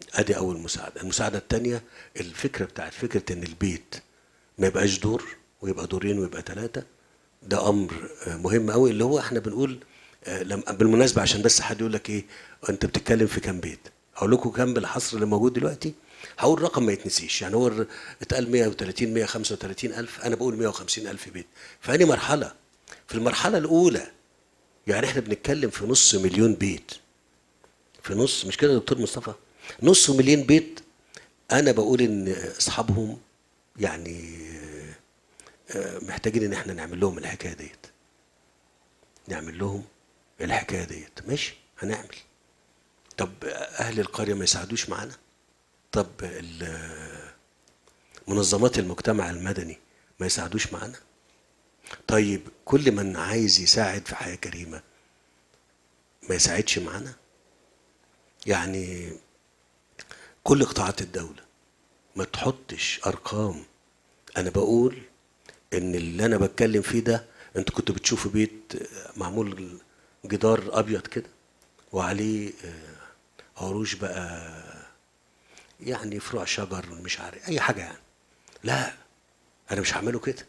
ادي اول مساعده المساعده الثانيه الفكره بتاعت فكره ان البيت ما يبقاش دور ويبقى دورين ويبقى ثلاثه ده امر آه، مهم قوي اللي هو احنا بنقول آه، لم بالمناسبه عشان بس حد يقول لك ايه انت بتتكلم في كام بيت هقول لكم كام بالحصر اللي موجود دلوقتي هقول رقم ما يتنسيش يعني هو الر- اتقال 130 135 الف انا بقول 150 الف بيت فاني مرحله في المرحله الاولى يعني احنا بنتكلم في نص مليون بيت في نص مش كده يا دكتور مصطفى نص مليون بيت انا بقول ان اصحابهم يعني آه، محتاجين ان احنا نعمل لهم الحكايه ديت نعمل لهم الحكايه ديت ماشي هنعمل طب اهل القريه ما يساعدوش معانا طب ال- منظمات المجتمع المدني ما يساعدوش معانا طيب كل من عايز يساعد في حياه كريمه ما يساعدش معانا يعني كل قطاعات الدوله ما تحطش ارقام انا بقول ان اللي انا بتكلم فيه ده انتوا كنتوا بتشوفوا بيت معمول جدار ابيض كده وعليه آه، عروش بقى يعني فروع شجر مش عارف اي حاجه يعني لا انا مش هعمله كده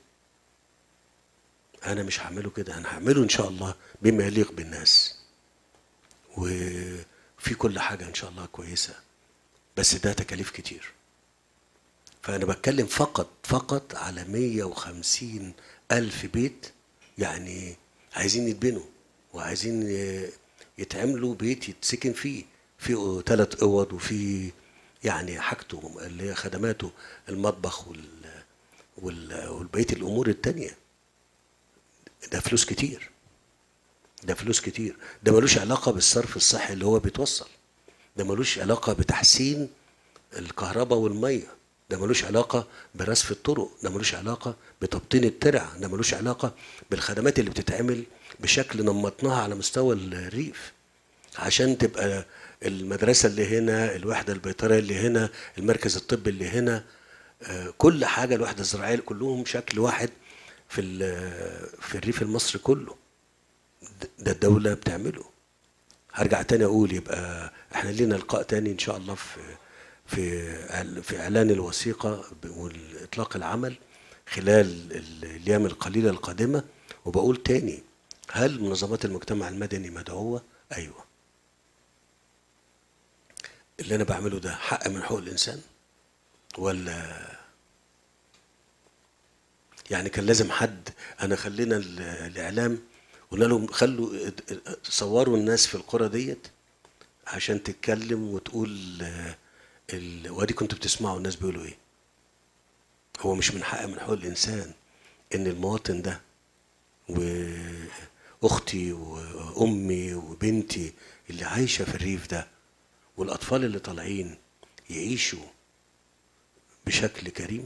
انا مش هعمله كده انا هعمله ان شاء الله بما يليق بالناس وفي كل حاجه ان شاء الله كويسه بس ده تكاليف كتير فأنا بتكلم فقط فقط على 150 ألف بيت يعني عايزين يتبنوا وعايزين ي- يتعملوا بيت يتسكن فيه في ثلاث أوض وفي يعني حاجته اللي هي خدماته المطبخ وال وال والبقية الأمور التانية ده فلوس كتير ده فلوس كتير ده ملوش علاقة بالصرف الصحي اللي هو بيتوصل ده ملوش علاقة بتحسين الكهرباء والمية ده ملوش علاقة برصف الطرق ده ملوش علاقة بتبطين الترع ده ملوش علاقة بالخدمات اللي بتتعمل بشكل نمطناها على مستوى الريف عشان تبقى المدرسة اللي هنا الوحدة البيطرية اللي هنا المركز الطبي اللي هنا آه، كل حاجة الوحدة الزراعية كلهم شكل واحد في ال- في الريف المصري كله ده الدولة بتعمله هرجع تاني اقول يبقى احنا لينا لقاء تاني ان شاء الله في في إعل- في اعلان الوثيقه ب- والاطلاق العمل خلال ال- الايام القليله القادمه وبقول تاني هل منظمات المجتمع المدني مدعوه؟ ايوه. اللي انا بعمله ده حق من حقوق الانسان ولا يعني كان لازم حد انا خلينا ال- الاعلام قلنا لهم خلوا اد- اد- صوروا الناس في القرى ديت عشان تتكلم وتقول آه، ال... وادي كنتوا بتسمعوا الناس بيقولوا ايه هو مش من حق من حقوق الانسان ان المواطن ده واختي وامي وبنتي اللي عايشه في الريف ده والاطفال اللي طالعين يعيشوا بشكل كريم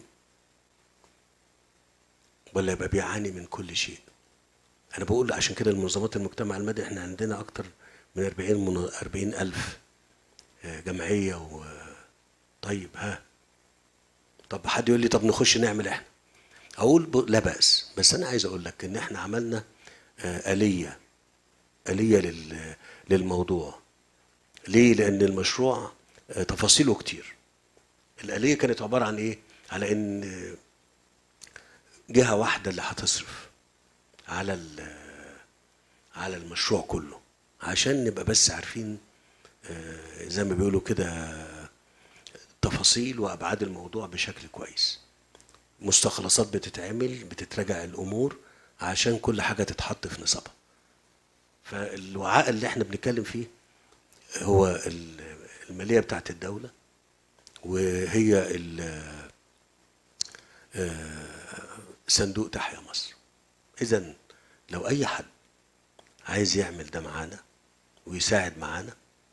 ولا يبقى بيعاني من كل شيء انا بقول عشان كده المنظمات المجتمع المدني احنا عندنا اكتر من 40 من 40 الف آه، جمعيه و طيب ها طب حد يقول لي طب نخش نعمل احنا اقول ب... لا باس بس انا عايز اقول لك ان احنا عملنا آه، اليه اليه لل... للموضوع ليه لان المشروع آه، تفاصيله كتير الاليه كانت عباره عن ايه على ان آه، جهه واحده اللي هتصرف على ال- على المشروع كله عشان نبقى بس عارفين آه، زي ما بيقولوا كده تفاصيل وابعاد الموضوع بشكل كويس مستخلصات بتتعمل بتتراجع الامور عشان كل حاجه تتحط في نصابها فالوعاء اللي احنا بنتكلم فيه هو ال- الماليه بتاعت الدوله وهي ال- آه، صندوق تحيا مصر اذا لو اي حد عايز يعمل ده معانا ويساعد معانا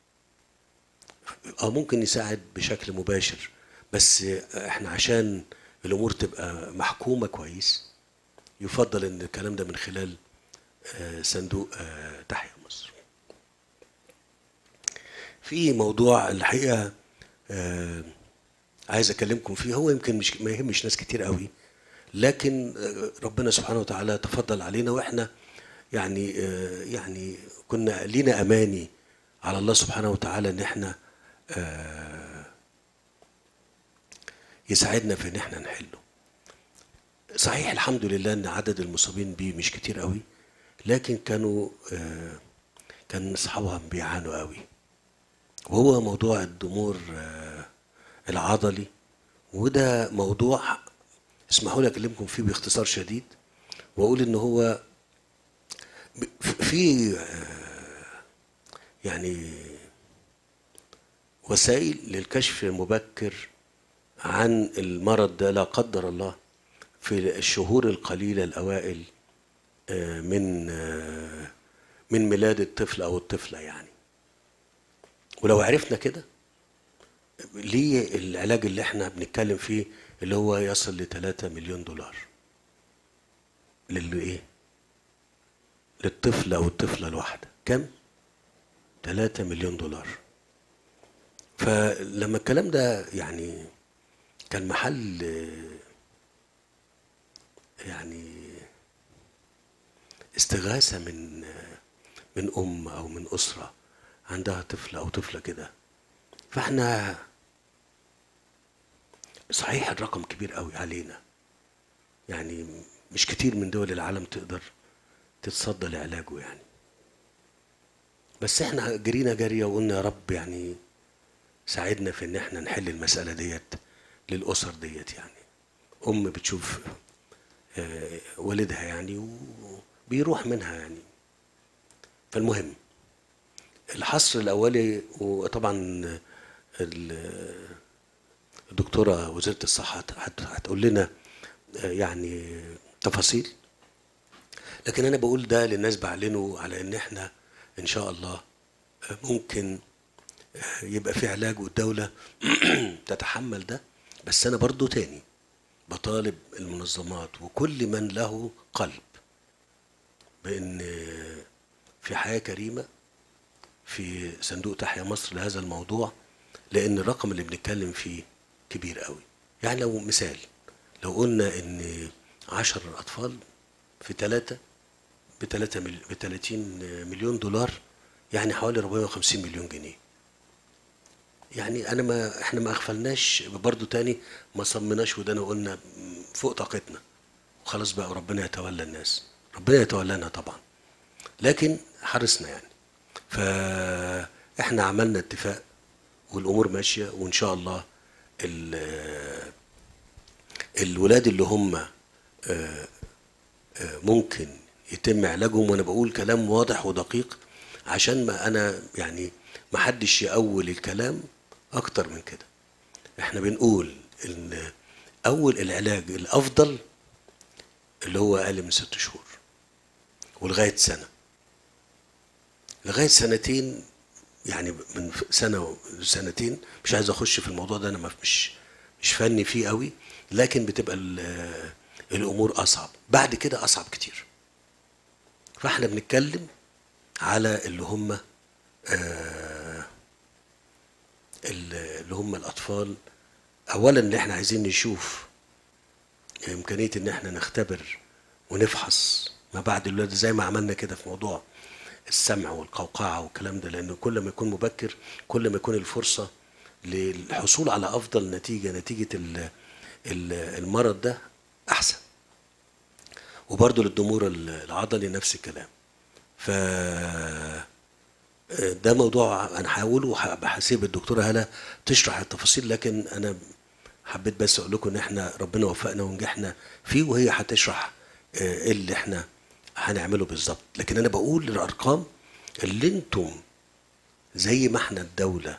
اه ممكن يساعد بشكل مباشر بس احنا عشان الامور تبقى محكومه كويس يفضل ان الكلام ده من خلال آه، صندوق آه، تحيا مصر في موضوع الحقيقه آه، عايز اكلمكم فيه هو يمكن مش ما يهمش ناس كتير قوي لكن آه، ربنا سبحانه وتعالى تفضل علينا واحنا يعني آه، يعني كنا لينا اماني على الله سبحانه وتعالى ان احنا آه، يساعدنا في ان احنا نحله صحيح الحمد لله ان عدد المصابين بيه مش كتير قوي لكن كانوا آه، كان اصحابها بيعانوا قوي وهو موضوع الضمور آه، العضلي وده موضوع اسمحوا لي اكلمكم فيه باختصار شديد واقول ان هو ب- في آه، يعني وسائل للكشف المبكر عن المرض ده لا قدر الله في الشهور القليلة الأوائل آه، من آه، من ميلاد الطفل أو الطفلة يعني ولو عرفنا كده ليه العلاج اللي احنا بنتكلم فيه اللي هو يصل ل 3 مليون دولار للي ايه للطفل او الطفله الواحده كم 3 مليون دولار فلما الكلام ده يعني كان محل آه، يعني استغاثة من آه، من أم أو من أسرة عندها طفل أو طفلة كده فاحنا صحيح الرقم كبير قوي علينا يعني مش كتير من دول العالم تقدر تتصدى لعلاجه يعني بس احنا جرينا جريه وقلنا يا رب يعني ساعدنا في ان احنا نحل المساله ديت للاسر ديت يعني ام بتشوف آه، والدها يعني وبيروح منها يعني فالمهم الحصر الاولي وطبعا ال- الدكتوره وزيره الصحه هت- هتقول لنا آه، يعني تفاصيل لكن انا بقول ده للناس بعلنه على ان احنا ان شاء الله آه، ممكن آه، يبقى في علاج والدوله تتحمل ده بس انا برضو تاني بطالب المنظمات وكل من له قلب بان في حياه كريمه في صندوق تحيا مصر لهذا الموضوع لان الرقم اللي بنتكلم فيه كبير قوي يعني لو مثال لو قلنا ان عشر اطفال في ثلاثة بثلاثة مل... ب 30 مليون دولار يعني حوالي 450 مليون جنيه يعني انا ما احنا ما اغفلناش برضو تاني ما صمناش ودانا وقلنا فوق طاقتنا وخلاص بقى ربنا يتولى الناس ربنا يتولانا طبعا لكن حرصنا يعني فاحنا عملنا اتفاق والامور ماشيه وان شاء الله ال- الولاد اللي هم آه، آه، ممكن يتم علاجهم وانا بقول كلام واضح ودقيق عشان ما انا يعني ما حدش يأول الكلام اكتر من كده احنا بنقول ان اول العلاج الافضل اللي هو اقل من ست شهور ولغايه سنه لغايه سنتين يعني من سنه وسنتين مش عايز اخش في الموضوع ده انا ما- مش مش فني فيه قوي لكن بتبقى ال- الامور اصعب بعد كده اصعب كتير فاحنا بنتكلم على اللي هم آه، اللي هم الاطفال اولا اللي احنا عايزين نشوف امكانيه ان احنا نختبر ونفحص ما بعد الولاده زي ما عملنا كده في موضوع السمع والقوقعه والكلام ده لانه كل ما يكون مبكر كل ما يكون الفرصه للحصول على افضل نتيجه نتيجه ال- ال- المرض ده احسن وبرضه للضمور العضلي نفس الكلام ف ده موضوع انا هحاول وهسيب الدكتوره هلا تشرح التفاصيل لكن انا حبيت بس اقول لكم ان احنا ربنا وفقنا ونجحنا فيه وهي هتشرح آه، ايه اللي احنا هنعمله بالظبط لكن انا بقول الارقام اللي انتم زي ما احنا الدوله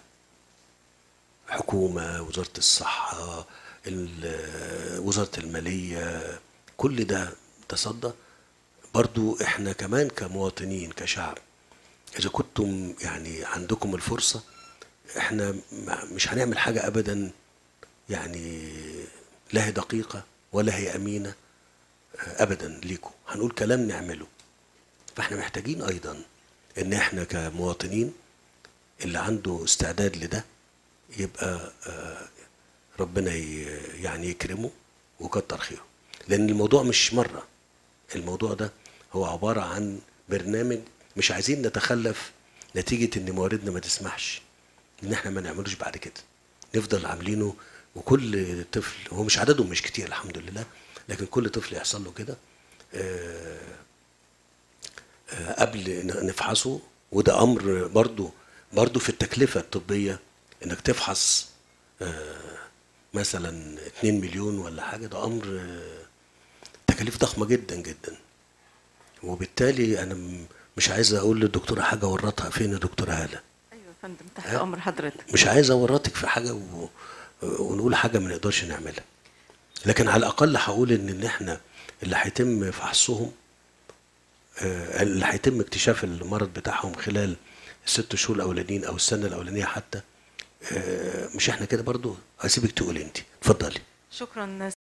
حكومه وزاره الصحه ال- وزاره الماليه كل ده تصدى برضو احنا كمان كمواطنين كشعب اذا كنتم يعني عندكم الفرصه احنا ما- مش هنعمل حاجه ابدا يعني لا هي دقيقه ولا هي امينه آه، ابدا ليكم هنقول كلام نعمله فاحنا محتاجين ايضا ان احنا كمواطنين اللي عنده استعداد لده يبقى آه، ربنا ي- يعني يكرمه وكتر خيره لان الموضوع مش مره الموضوع ده هو عباره عن برنامج مش عايزين نتخلف نتيجه ان مواردنا ما تسمحش ان احنا ما نعملوش بعد كده نفضل عاملينه وكل طفل هو مش عددهم مش كتير الحمد لله لكن كل طفل يحصل له كده آه، آه، قبل ن- نفحصه وده امر برضو برضو في التكلفه الطبيه انك تفحص آه، مثلا 2 مليون ولا حاجه ده امر آه، تكاليف ضخمه جدا جدا وبالتالي انا م- مش عايز اقول للدكتوره حاجه ورطها فين يا دكتوره هاله ايوه يا فندم تحت ها؟ امر حضرتك مش عايز اورطك في حاجه و... ونقول حاجه ما نقدرش نعملها لكن على الاقل هقول ان ان احنا اللي هيتم فحصهم آه، اللي هيتم اكتشاف المرض بتاعهم خلال الست شهور الاولانيين او السنه الاولانيه حتى آه، مش احنا كده برضو هسيبك تقولي انت اتفضلي شكرا